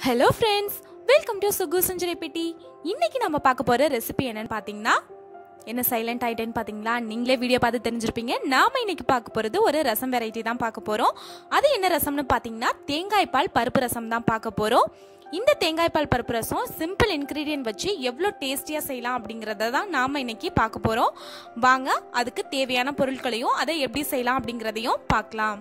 hello friends welcome to சுகு சுஞ்சரி பெட்டி இன்னைக்கு நம்ம பார்க்க போகிற ரெசிபி என்னன்னு பார்த்தீங்கன்னா என்ன சைலண்ட் ஆயிட்டேன்னு பார்த்தீங்களா நீங்களே வீடியோ பார்த்து தெரிஞ்சிருப்பீங்க நாம இன்னைக்கு பார்க்க போகிறது ஒரு ரசம் வெரைட்டி தான் பார்க்க போகிறோம் அது என்ன ரசம்னு பார்த்தீங்கன்னா தேங்காய் பால் பருப்பு ரசம் தான் பார்க்க போகிறோம் இந்த தேங்காய் பால் பருப்பு ரசம் சிம்பிள் இன்க்ரீடியன்ட் வச்சு எவ்வளோ டேஸ்டியாக செய்யலாம் அப்படிங்கிறத தான் நாம் இன்னைக்கு பார்க்க போகிறோம் வாங்க அதுக்கு தேவையான பொருட்களையும் அதை எப்படி செய்யலாம் அப்படிங்கிறதையும் பார்க்கலாம்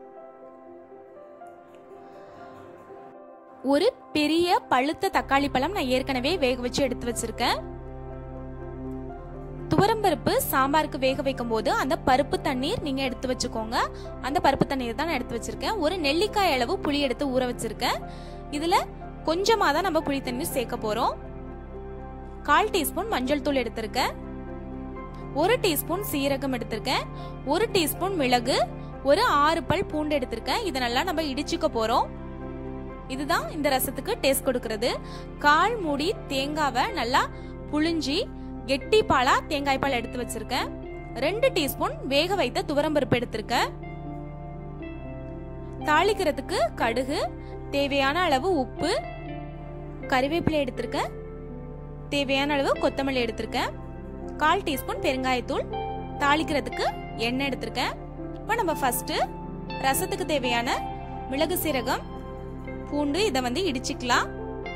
ஒரு பெரிய பழுத்த தக்காளி பழம் நான் ஏற்கனவே வேக வச்சு எடுத்து வச்சிருக்கேன் துவரம்பருப்பு சாம்பாருக்கு வேக வைக்கும் போது அந்த பருப்பு தண்ணீர் நீங்க எடுத்து வச்சுக்கோங்க அந்த பருப்பு தண்ணீர் தான் நான் எடுத்து வச்சிருக்கேன் ஒரு நெல்லிக்காய் அளவு புளி எடுத்து ஊற வச்சிருக்கேன் இதுல கொஞ்சமா தான் நம்ம புளி தண்ணீர் சேர்க்க போறோம் கால் டீஸ்பூன் மஞ்சள் தூள் எடுத்திருக்கேன் ஒரு டீஸ்பூன் சீரகம் எடுத்திருக்கேன் ஒரு டீஸ்பூன் மிளகு ஒரு ஆறு பல் பூண்டு எடுத்திருக்கேன் இதை நல்லா நம்ம இடிச்சுக்க போறோம் இதுதான் இந்த ரசத்துக்கு டேஸ்ட் கொடுக்கறது கால் மூடி தேங்காவை நல்லா புழிஞ்சி கெட்டி பாலா தேங்காய் பால் எடுத்து வச்சிருக்கேன் ரெண்டு டீஸ்பூன் வேக வைத்த துவரம்பருப்பு எடுத்திருக்கேன் தாளிக்கிறதுக்கு கடுகு தேவையான அளவு உப்பு கறிவேப்பிலை எடுத்திருக்கேன் தேவையான அளவு கொத்தமல்லி எடுத்திருக்கேன் கால் டீஸ்பூன் பெருங்காயத்தூள் தாளிக்கிறதுக்கு எண்ணெய் எடுத்திருக்கேன் இப்போ நம்ம ஃபர்ஸ்ட் ரசத்துக்கு தேவையான மிளகு சீரகம் பூண்டு இதை வந்து இடிச்சுக்கலாம்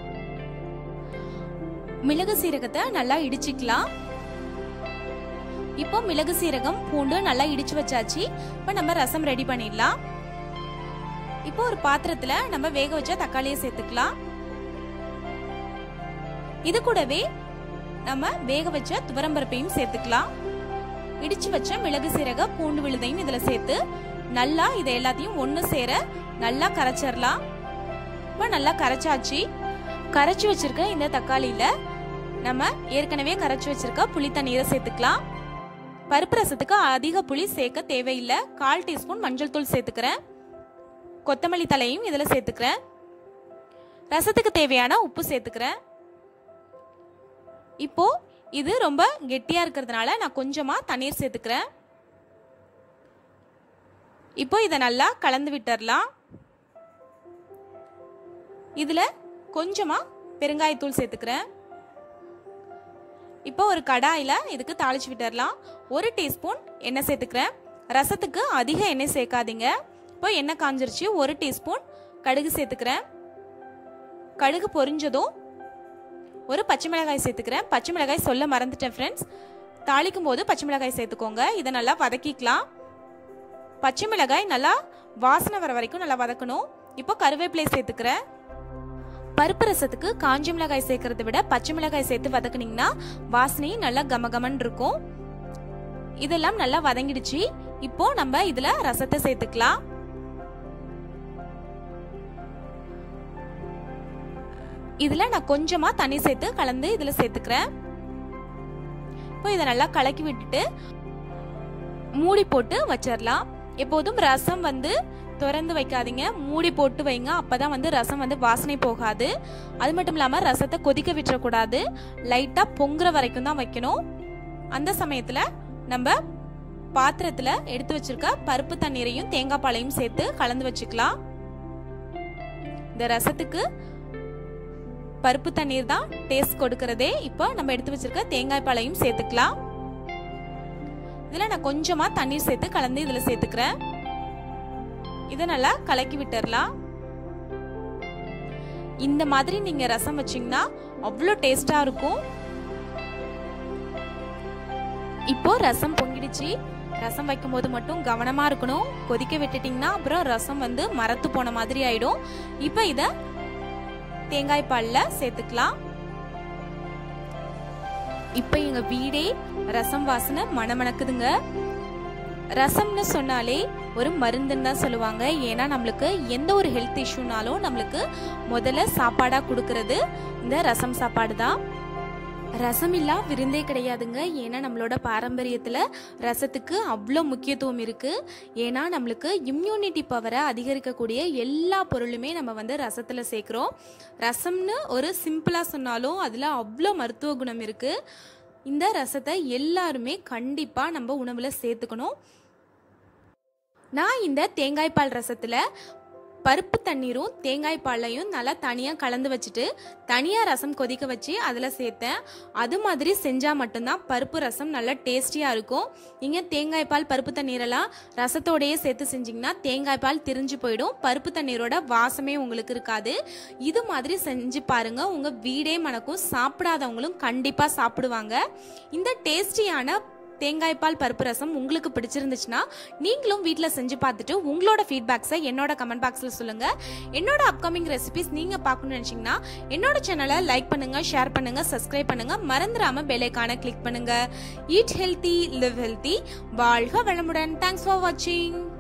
மிளகு சீரகத்தை நல்லா இடிச்சுக்கலாம் இப்போ மிளகு சீரகம் பூண்டு நல்லா இடிச்சு வச்சாச்சு இப்போ நம்ம ரசம் ரெடி பண்ணிடலாம் இப்போ ஒரு பாத்திரத்துல நம்ம வேக வச்ச தக்காளியை சேர்த்துக்கலாம் இது கூடவே நம்ம வேக வச்ச துவரம்பருப்பையும் சேர்த்துக்கலாம் இடிச்சு வச்ச மிளகு சீரக பூண்டு விழுதையும் இதுல சேர்த்து நல்லா இதை எல்லாத்தையும் ஒன்று சேர நல்லா கரைச்சிடலாம் இப்போ நல்லா கரைச்சாச்சு கரைச்சி வச்சிருக்க இந்த தக்காளியில நம்ம ஏற்கனவே கரைச்சி வச்சிருக்க புளி தண்ணீரை சேர்த்துக்கலாம் பருப்பு ரசத்துக்கு அதிக புளி சேர்க்க தேவையில்லை கால் டீஸ்பூன் மஞ்சள் தூள் சேர்த்துக்கிறேன் கொத்தமல்லி தலையும் இதில் சேர்த்துக்கிறேன் ரசத்துக்கு தேவையான உப்பு சேர்த்துக்கிறேன் இப்போ இது ரொம்ப கெட்டியா இருக்கிறதுனால நான் கொஞ்சமா தண்ணீர் சேர்த்துக்கிறேன் இப்போ இதை நல்லா கலந்து விட்டுறலாம் இதில் கொஞ்சமாக பெருங்காயத்தூள் சேர்த்துக்கிறேன் இப்போ ஒரு கடாயில் இதுக்கு தாளிச்சு விட்டுறலாம் ஒரு டீஸ்பூன் எண்ணெய் சேர்த்துக்கிறேன் ரசத்துக்கு அதிக எண்ணெய் சேர்க்காதீங்க இப்போ எண்ணெய் காஞ்சிருச்சு ஒரு டீஸ்பூன் கடுகு சேர்த்துக்கிறேன் கடுகு பொரிஞ்சதும் ஒரு பச்சை மிளகாய் சேர்த்துக்கிறேன் பச்சை மிளகாய் சொல்ல மறந்துட்டேன் ஃப்ரெண்ட்ஸ் தாளிக்கும் போது பச்சை மிளகாய் சேர்த்துக்கோங்க இதை நல்லா வதக்கிக்கலாம் பச்சை மிளகாய் நல்லா வாசனை வர வரைக்கும் நல்லா வதக்கணும் இப்போ கருவேப்பிலை சேர்த்துக்கிறேன் பருப்பு ரசத்துக்கு காஞ்சி மிளகாய் சேர்க்கறத விட பச்சை மிளகாய் சேர்த்து வதக்குனீங்கன்னா வாசனையும் நல்லா கமகமன் இருக்கும் இதெல்லாம் நல்லா வதங்கிடுச்சு இப்போ நம்ம இதுல ரசத்தை சேர்த்துக்கலாம் இதுல நான் கொஞ்சமா தண்ணி சேர்த்து கலந்து இதுல சேர்த்துக்கிறேன் இப்போ இதை நல்லா கலக்கி விட்டுட்டு மூடி போட்டு வச்சிடலாம் எப்போதும் ரசம் வந்து திறந்து வைக்காதீங்க மூடி போட்டு வைங்க அப்பதான் வந்து ரசம் வந்து வாசனை போகாது அது மட்டும் இல்லாமல் ரசத்தை கொதிக்க விட்டுறக்கூடாது லைட்டாக பொங்குற வரைக்கும் தான் வைக்கணும் அந்த சமயத்தில் நம்ம பாத்திரத்தில் எடுத்து வச்சிருக்க பருப்பு தண்ணீரையும் தேங்காய் பாலையும் சேர்த்து கலந்து வச்சுக்கலாம் இந்த ரசத்துக்கு பருப்பு தண்ணீர் தான் டேஸ்ட் கொடுக்கறதே இப்போ நம்ம எடுத்து வச்சிருக்க தேங்காய் பாலையும் சேர்த்துக்கலாம் இதில் நான் கொஞ்சமாக தண்ணீர் சேர்த்து கலந்து இதில் சேர்த்துக்கிறேன் இதை நல்லா கலக்கி விட்டுறலாம் இந்த மாதிரி நீங்க ரசம் வச்சீங்கன்னா அவ்வளோ டேஸ்டா இருக்கும் இப்போ ரசம் பொங்கிடுச்சு ரசம் வைக்கும் போது மட்டும் கவனமா இருக்கணும் கொதிக்க விட்டுட்டீங்கன்னா அப்புறம் ரசம் வந்து மரத்து போன மாதிரி ஆயிடும் இப்போ இத தேங்காய் பால்ல சேர்த்துக்கலாம் இப்போ எங்க வீடே ரசம் வாசனை மணமணக்குதுங்க ரசம்னு சொன்னாலே ஒரு மருந்துன்னு தான் சொல்லுவாங்க ஏன்னா நம்மளுக்கு எந்த ஒரு ஹெல்த் இஷ்யூனாலும் நம்மளுக்கு முதல்ல சாப்பாடாக கொடுக்கறது இந்த ரசம் சாப்பாடு தான் ரசம் இல்லா விருந்தே கிடையாதுங்க ஏன்னா நம்மளோட பாரம்பரியத்தில் ரசத்துக்கு அவ்வளோ முக்கியத்துவம் இருக்குது ஏன்னா நம்மளுக்கு இம்யூனிட்டி பவரை அதிகரிக்கக்கூடிய எல்லா பொருளுமே நம்ம வந்து ரசத்தில் சேர்க்குறோம் ரசம்னு ஒரு சிம்பிளாக சொன்னாலும் அதில் அவ்வளோ மருத்துவ குணம் இருக்குது இந்த ரசத்தை எல்லாருமே கண்டிப்பாக நம்ம உணவில் சேர்த்துக்கணும் நான் இந்த தேங்காய் பால் ரசத்தில் பருப்பு தண்ணீரும் தேங்காய் பாலையும் நல்லா தனியாக கலந்து வச்சுட்டு தனியாக ரசம் கொதிக்க வச்சு அதில் சேர்த்தேன் அது மாதிரி செஞ்சால் மட்டும்தான் பருப்பு ரசம் நல்லா டேஸ்டியாக இருக்கும் நீங்கள் தேங்காய் பால் பருப்பு தண்ணீரெல்லாம் ரசத்தோடையே சேர்த்து செஞ்சிங்கன்னா தேங்காய் பால் திரிஞ்சு போயிடும் பருப்பு தண்ணீரோட வாசமே உங்களுக்கு இருக்காது இது மாதிரி செஞ்சு பாருங்க உங்கள் வீடே மணக்கும் சாப்பிடாதவங்களும் கண்டிப்பாக சாப்பிடுவாங்க இந்த டேஸ்டியான தேங்காய் பால் பருப்பு ரசம் உங்களுக்கு பிடிச்சிருந்துச்சுன்னா நீங்களும் வீட்டில் செஞ்சு பார்த்துட்டு உங்களோட ஃபீட்பேக்ஸை என்னோட கமெண்ட் பாக்ஸில் சொல்லுங்கள் என்னோட அப்கமிங் ரெசிபிஸ் நீங்கள் பார்க்கணும்னு நினச்சிங்கன்னா என்னோட சேனலை லைக் பண்ணுங்கள் ஷேர் பண்ணுங்கள் சப்ஸ்கிரைப் பண்ணுங்கள் மறந்துடாமல் பெல்லைக்கான கிளிக் பண்ணுங்கள் ஈட் ஹெல்த்தி லிவ் ஹெல்த்தி வாழ்க வளமுடன் தேங்க்ஸ் ஃபார் வாட்சிங்